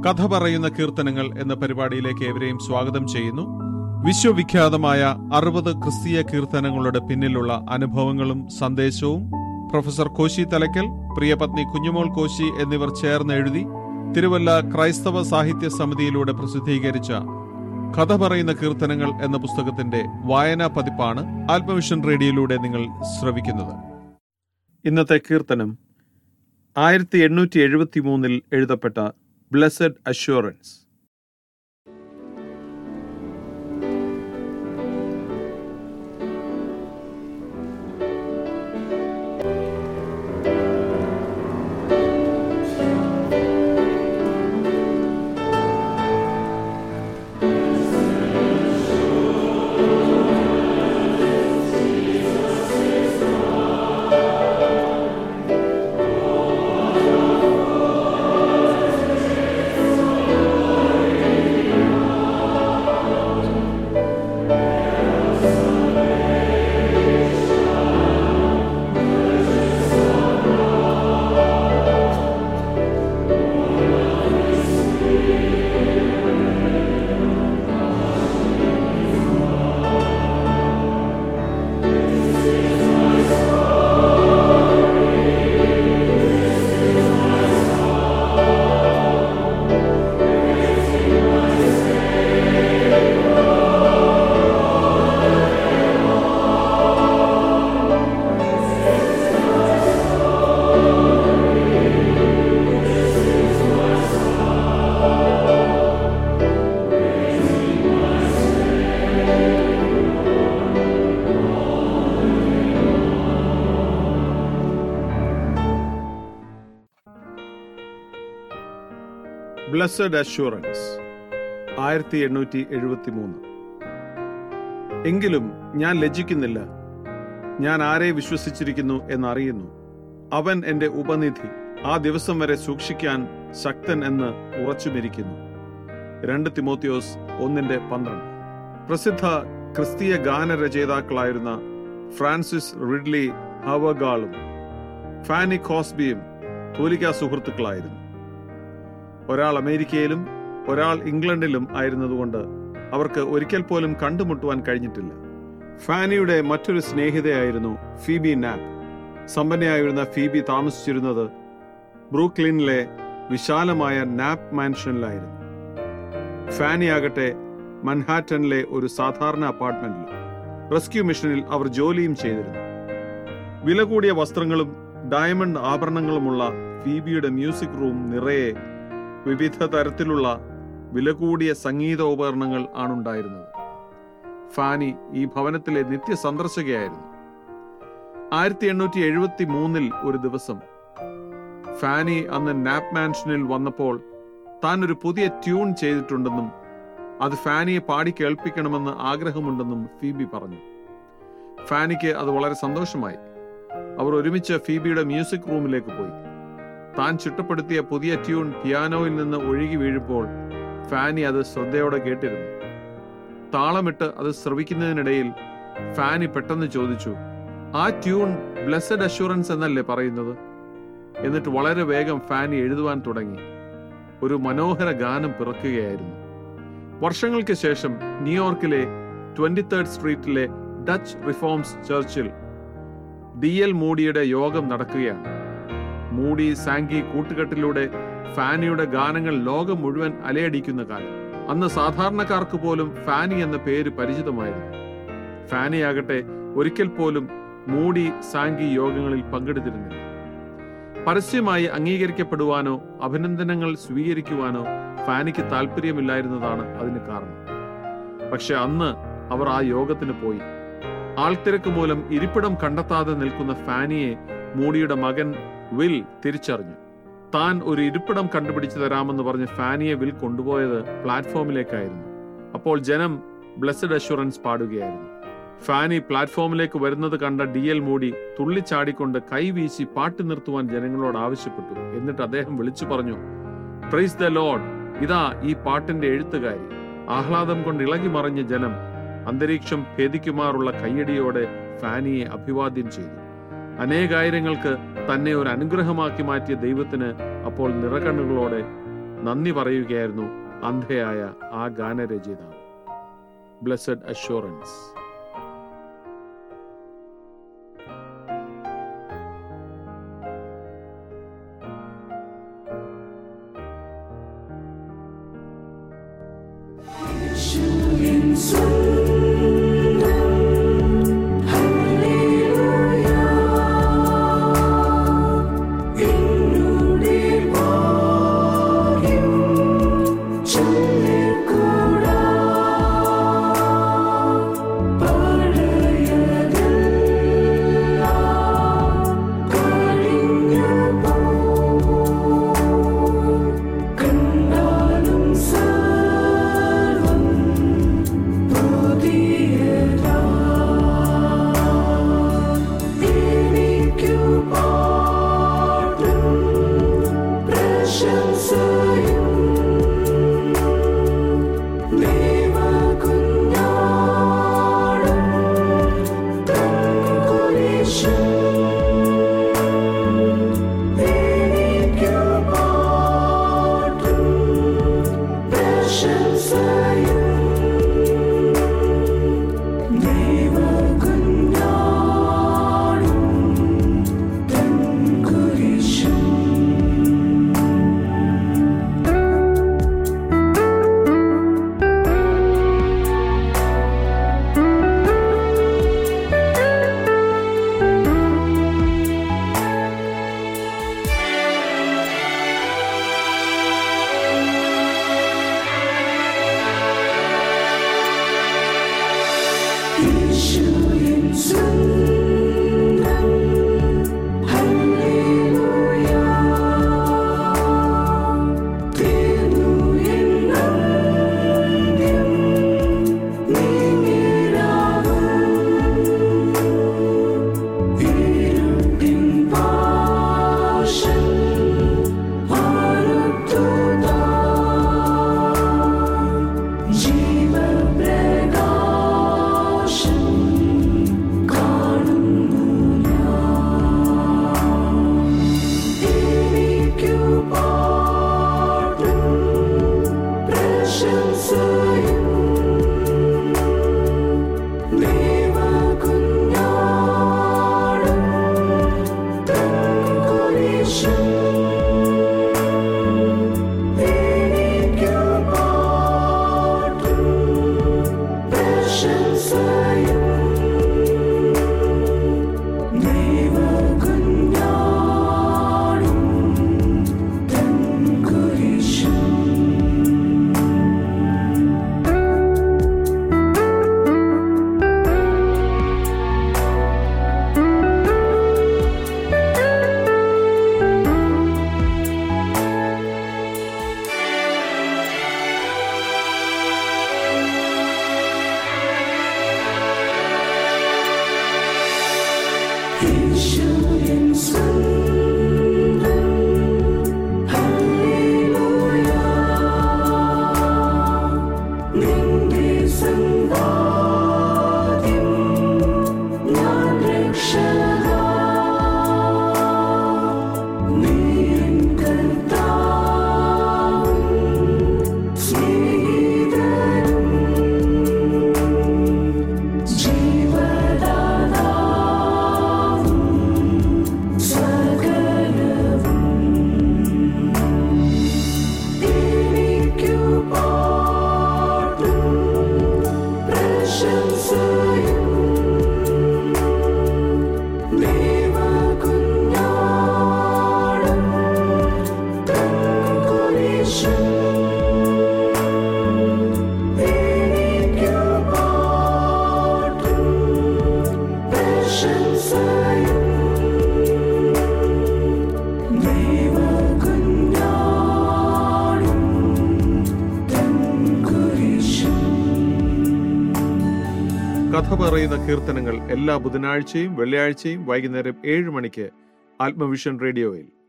കഥ പറയുന്ന കീർത്തനങ്ങൾ എന്ന പരിപാടിയിലേക്ക് ഏവരെയും സ്വാഗതം ചെയ്യുന്നു വിശ്വവിഖ്യാതമായ അറുപത് ക്രിസ്തീയ കീർത്തനങ്ങളുടെ പിന്നിലുള്ള അനുഭവങ്ങളും സന്ദേശവും പ്രൊഫസർ കോശി തലക്കൽ പ്രിയപത്നി കുഞ്ഞുമോൾ കോശി എന്നിവർ ചേർന്ന് എഴുതി തിരുവല്ല ക്രൈസ്തവ സാഹിത്യ സമിതിയിലൂടെ പ്രസിദ്ധീകരിച്ച കഥ പറയുന്ന കീർത്തനങ്ങൾ എന്ന പുസ്തകത്തിന്റെ വായനാ പതിപ്പാണ് ആത്മവിഷൻ റേഡിയോയിലൂടെ നിങ്ങൾ ശ്രവിക്കുന്നത് ഇന്നത്തെ കീർത്തനം ആയിരത്തി എണ്ണൂറ്റി എഴുപത്തി മൂന്നിൽ എഴുതപ്പെട്ട ബ്ലെസഡ് അഷ്യൂറൻസ് ബ്ലസ്സഡ് അഷ്യൂറൻസ് ആയിരത്തി എണ്ണൂറ്റി എഴുപത്തി മൂന്ന് എങ്കിലും ഞാൻ ലജ്ജിക്കുന്നില്ല ഞാൻ ആരെ വിശ്വസിച്ചിരിക്കുന്നു എന്നറിയുന്നു അവൻ എന്റെ ഉപനിധി ആ ദിവസം വരെ സൂക്ഷിക്കാൻ ശക്തൻ എന്ന് ഉറച്ചുമിരിക്കുന്നു രണ്ട് തിമോത്തിയോസ് ഒന്നിന്റെ പന്ത്രണ്ട് പ്രസിദ്ധ ക്രിസ്തീയ ഗാനരചയിതാക്കളായിരുന്ന ഫ്രാൻസിസ് റിഡ്ലി ഹവഗാളും ഫാനി കോസ്ബിയും തൂലിക സുഹൃത്തുക്കളായിരുന്നു ഒരാൾ അമേരിക്കയിലും ഒരാൾ ഇംഗ്ലണ്ടിലും ആയിരുന്നതുകൊണ്ട് അവർക്ക് ഒരിക്കൽ പോലും കണ്ടുമുട്ടുവാൻ കഴിഞ്ഞിട്ടില്ല ഫാനിയുടെ മറ്റൊരു സ്നേഹിതയായിരുന്നു ഫീബി നാപ്പ് സമ്പന്നയായിരുന്ന ഫീബി താമസിച്ചിരുന്നത് ബ്രൂക്ലിനിലെ വിശാലമായ നാപ്പ് മാൻഷനിലായിരുന്നു ഫാനി ആകട്ടെ മൻഹാറ്റനിലെ ഒരു സാധാരണ അപ്പാർട്ട്മെന്റിൽ റെസ്ക്യൂ മിഷനിൽ അവർ ജോലിയും ചെയ്തിരുന്നു വില കൂടിയ വസ്ത്രങ്ങളും ഡയമണ്ട് ആഭരണങ്ങളുമുള്ള ഫീബിയുടെ മ്യൂസിക് റൂം നിറയെ വിവിധ തരത്തിലുള്ള വില കൂടിയ സംഗീത ഉപകരണങ്ങൾ ആണുണ്ടായിരുന്നത് ഫാനി ഈ ഭവനത്തിലെ നിത്യ സന്ദർശകയായിരുന്നു ആയിരത്തി എണ്ണൂറ്റി എഴുപത്തി മൂന്നിൽ ഒരു ദിവസം ഫാനി അന്ന് നാപ്പ് മാൻഷനിൽ വന്നപ്പോൾ താൻ ഒരു പുതിയ ട്യൂൺ ചെയ്തിട്ടുണ്ടെന്നും അത് ഫാനിയെ പാടി കേൾപ്പിക്കണമെന്ന് ആഗ്രഹമുണ്ടെന്നും ഫീബി പറഞ്ഞു ഫാനിക്ക് അത് വളരെ സന്തോഷമായി അവർ ഒരുമിച്ച് ഫീബിയുടെ മ്യൂസിക് റൂമിലേക്ക് പോയി താൻ ചിട്ടപ്പെടുത്തിയ പുതിയ ട്യൂൺ പിയാനോയിൽ നിന്ന് ഒഴുകി വീഴുമ്പോൾ ഫാനി അത് ശ്രദ്ധയോടെ കേട്ടിരുന്നു താളമിട്ട് അത് ശ്രവിക്കുന്നതിനിടയിൽ ഫാനി പെട്ടെന്ന് ചോദിച്ചു ആ ട്യൂൺ ബ്ലെസഡ് അഷുറൻസ് എന്നല്ലേ പറയുന്നത് എന്നിട്ട് വളരെ വേഗം ഫാനി എഴുതുവാൻ തുടങ്ങി ഒരു മനോഹര ഗാനം പിറക്കുകയായിരുന്നു വർഷങ്ങൾക്ക് ശേഷം ന്യൂയോർക്കിലെ ട്വന്റി തേർഡ് സ്ട്രീറ്റിലെ ഡച്ച് റിഫോംസ് ചർച്ചിൽ ഡി എൽ മൂഡിയുടെ യോഗം നടക്കുകയാണ് മൂടി സാങ്കി കൂട്ടുകെട്ടിലൂടെ ഫാനിയുടെ ഗാനങ്ങൾ ലോകം മുഴുവൻ അലയടിക്കുന്ന കാലം അന്ന് സാധാരണക്കാർക്ക് പോലും ഫാനി എന്ന പേര് പരിചിതമായിരുന്നു ഫാനിയാകട്ടെ ഒരിക്കൽ പോലും മൂടി സാങ്കി യോഗങ്ങളിൽ പങ്കെടുത്തിരുന്നില്ല പരസ്യമായി അംഗീകരിക്കപ്പെടുവാനോ അഭിനന്ദനങ്ങൾ സ്വീകരിക്കുവാനോ ഫാനിക്ക് താല്പര്യമില്ലായിരുന്നതാണ് അതിന് കാരണം പക്ഷെ അന്ന് അവർ ആ യോഗത്തിന് പോയി ആൾത്തിരക്ക് മൂലം ഇരിപ്പിടം കണ്ടെത്താതെ നിൽക്കുന്ന ഫാനിയെ മൂടിയുടെ മകൻ വിൽ തിരിച്ചറിഞ്ഞു താൻ ഒരു ഇരിപ്പിടം കണ്ടുപിടിച്ചു തരാമെന്ന് പറഞ്ഞ് ഫാനിയെ വിൽ കൊണ്ടുപോയത് പ്ലാറ്റ്ഫോമിലേക്കായിരുന്നു അപ്പോൾ ജനം ബ്ലെസ്ഡ് അഷുറൻസ് പാടുകയായിരുന്നു ഫാനി പ്ലാറ്റ്ഫോമിലേക്ക് വരുന്നത് കണ്ട ഡി എൽ മൂടി തുള്ളിച്ചാടിക്കൊണ്ട് കൈവീശി പാട്ട് നിർത്തുവാൻ ജനങ്ങളോട് ആവശ്യപ്പെട്ടു എന്നിട്ട് അദ്ദേഹം വിളിച്ചു പറഞ്ഞു പ്രൈസ് ദ ലോഡ് ഇതാ ഈ പാട്ടിന്റെ എഴുത്തുകാരി ആഹ്ലാദം കൊണ്ട് ഇളകി മറിഞ്ഞ ജനം അന്തരീക്ഷം ഭേദിക്കുമാറുള്ള കയ്യടിയോടെ ഫാനിയെ അഭിവാദ്യം ചെയ്തു അനേകായിരങ്ങൾക്ക് തന്നെ ഒരു അനുഗ്രഹമാക്കി മാറ്റിയ ദൈവത്തിന് അപ്പോൾ നിറകണ്ണുകളോടെ നന്ദി പറയുകയായിരുന്നു അന്ധയായ ആ ഗാനരചയിതാവ് ബ്ലസ്സഡ് അഷുറൻസ് കഥ പറയുന്ന കീർത്തനങ്ങൾ എല്ലാ ബുധനാഴ്ചയും വെള്ളിയാഴ്ചയും വൈകുന്നേരം ഏഴ് മണിക്ക് ആത്മവിഷൻ റേഡിയോയിൽ